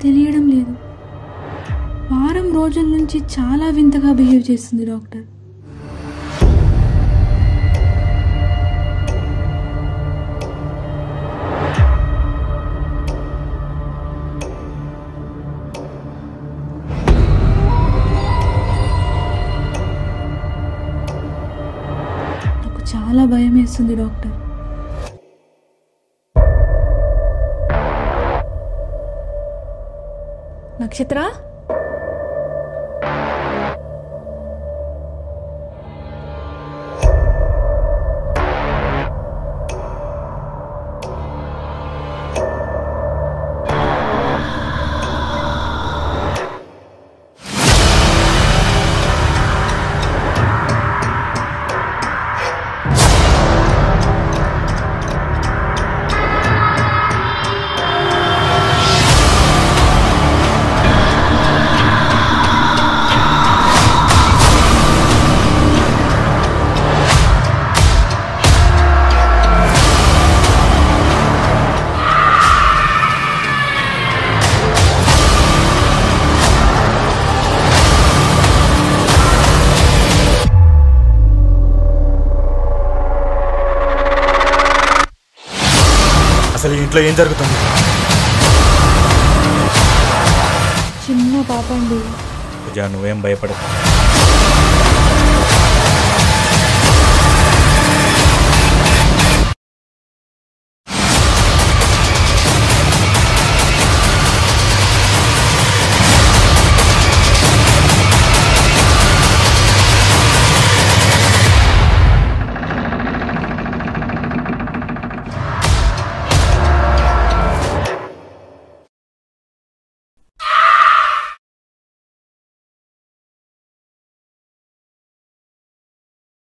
తెలియడం లేదు వారం రోజుల నుంచి చాలా వింతగా బిహేవ్ చేస్తుంది డాక్టర్ నాకు చాలా భయం వేస్తుంది డాక్టర్ నక్షత్ర అసలు ఈ ఇంట్లో ఏం జరుగుతుంది చిన్న పాప అండి పూజ నువ్వేం భయపడకు